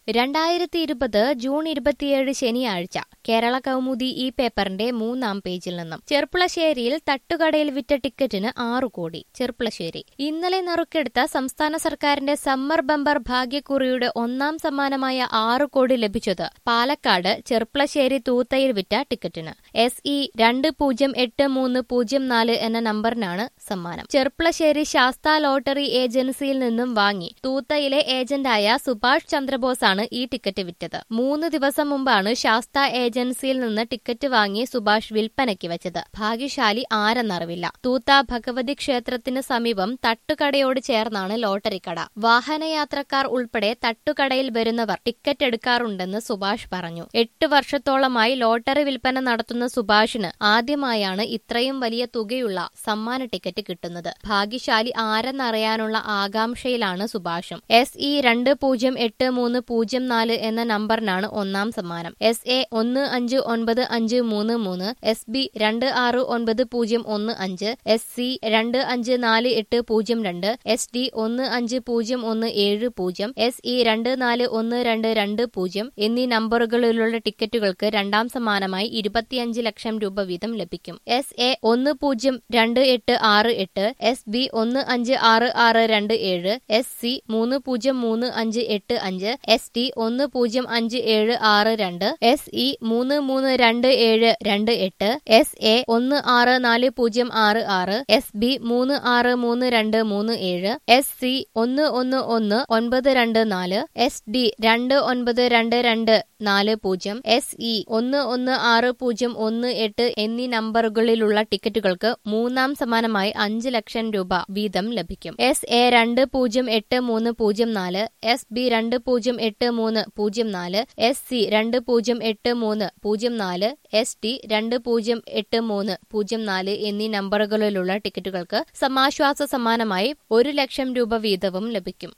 രണ്ടായിരത്തി ഇരുപത് ജൂൺ ഇരുപത്തിയേഴ് ശനിയാഴ്ച കേരള കൗമുദി ഈ പേപ്പറിന്റെ മൂന്നാം പേജിൽ നിന്നും ചെർപ്പുളശ്ശേരിയിൽ തട്ടുകടയിൽ വിറ്റ ടിക്കറ്റിന് ആറു കോടി ചെർപ്പുളശ്ശേരി ഇന്നലെ നറുക്കെടുത്ത സംസ്ഥാന സർക്കാരിന്റെ സമ്മർ ബമ്പർ ഭാഗ്യക്കുറിയുടെ ഒന്നാം സമ്മാനമായ ആറു കോടി ലഭിച്ചത് പാലക്കാട് ചെർപ്പുളശ്ശേരി തൂത്തയിൽ വിറ്റ ടിക്കറ്റിന് എസ് ഇ രണ്ട് പൂജ്യം എട്ട് മൂന്ന് പൂജ്യം നാല് എന്ന നമ്പറിനാണ് സമ്മാനം ചെർപ്പുളശ്ശേരി ശാസ്ത ലോട്ടറി ഏജൻസിയിൽ നിന്നും വാങ്ങി തൂത്തയിലെ ഏജന്റായ സുഭാഷ് ചന്ദ്രബോസാണ് ഈ ടിക്കറ്റ് വിറ്റത് മൂന്ന് ദിവസം മുമ്പാണ് ശാസ്ത ഏജൻസിയിൽ നിന്ന് ടിക്കറ്റ് വാങ്ങി സുഭാഷ് വിൽപ്പനയ്ക്ക് വെച്ചത് ഭാഗ്യശാലി ആരെന്നറിവില്ല തൂത്ത ഭഗവതി ക്ഷേത്രത്തിന് സമീപം തട്ടുകടയോട് ചേർന്നാണ് ലോട്ടറി കട വാഹനയാത്രക്കാർ ഉൾപ്പെടെ തട്ടുകടയിൽ വരുന്നവർ ടിക്കറ്റ് എടുക്കാറുണ്ടെന്ന് സുഭാഷ് പറഞ്ഞു എട്ട് വർഷത്തോളമായി ലോട്ടറി വിൽപ്പന നടത്തുന്ന സുഭാഷിന് ആദ്യമായാണ് ഇത്രയും വലിയ തുകയുള്ള സമ്മാന ടിക്കറ്റ് കിട്ടുന്നത് ഭാഗ്യശാലി ആരെന്നറിയാനുള്ള ആകാംക്ഷയിലാണ് സുഭാഷും എസ് ഇ രണ്ട് പൂജ്യം എട്ട് മൂന്ന് പൂജ്യം നാല് എന്ന നമ്പറിനാണ് ഒന്നാം സമ്മാനം എസ് എ ഒന്ന് അഞ്ച് ഒൻപത് അഞ്ച് മൂന്ന് മൂന്ന് എസ് ബി രണ്ട് ആറ് ഒൻപത് പൂജ്യം ഒന്ന് അഞ്ച് എസ് സി രണ്ട് അഞ്ച് നാല് എട്ട് പൂജ്യം രണ്ട് എസ് ഡി ഒന്ന് അഞ്ച് പൂജ്യം ഒന്ന് ഏഴ് പൂജ്യം എസ് ഇ രണ്ട് നാല് ഒന്ന് രണ്ട് രണ്ട് പൂജ്യം എന്നീ നമ്പറുകളിലുള്ള ടിക്കറ്റുകൾക്ക് രണ്ടാം സമ്മാനമായി ഇരുപത്തിയഞ്ച് ലക്ഷം രൂപ വീതം ലഭിക്കും എസ് എ ഒന്ന് പൂജ്യം രണ്ട് എട്ട് ആറ് എട്ട് എസ് ബി ഒന്ന് അഞ്ച് ആറ് ആറ് രണ്ട് ഏഴ് എസ് സി മൂന്ന് പൂജ്യം മൂന്ന് അഞ്ച് എട്ട് അഞ്ച് എസ് ടി ഒന്ന് പൂജ്യം അഞ്ച് ഏഴ് ആറ് രണ്ട് എസ് ഇ മൂന്ന് മൂന്ന് രണ്ട് ഏഴ് രണ്ട് എട്ട് എസ് എ ഒന്ന് ആറ് നാല് പൂജ്യം ആറ് ആറ് എസ് ബി മൂന്ന് ആറ് മൂന്ന് രണ്ട് മൂന്ന് ഏഴ് എസ് സി ഒന്ന് ഒന്ന് ഒന്ന് ഒൻപത് രണ്ട് നാല് എസ് ഡി രണ്ട് ഒൻപത് രണ്ട് രണ്ട് നാല് പൂജ്യം എസ് ഇ ഒന്ന് ഒന്ന് ആറ് പൂജ്യം ഒന്ന് എട്ട് എന്നീ നമ്പറുകളിലുള്ള ടിക്കറ്റുകൾക്ക് മൂന്നാം സമ്മാനമായി അഞ്ച് ലക്ഷം രൂപ വീതം ലഭിക്കും എസ് എ രണ്ട് പൂജ്യം എട്ട് മൂന്ന് പൂജ്യം നാല് എസ് ബി രണ്ട് പൂജ്യം എട്ട് മൂന്ന് പൂജ്യം നാല് എസ് സി രണ്ട് പൂജ്യം എട്ട് മൂന്ന് പൂജ്യം നാല് എസ് ടി രണ്ട് പൂജ്യം എട്ട് മൂന്ന് പൂജ്യം നാല് എന്നീ നമ്പറുകളിലുള്ള ടിക്കറ്റുകൾക്ക് സമാശ്വാസ സമ്മാനമായി ഒരു ലക്ഷം രൂപ വീതവും ലഭിക്കും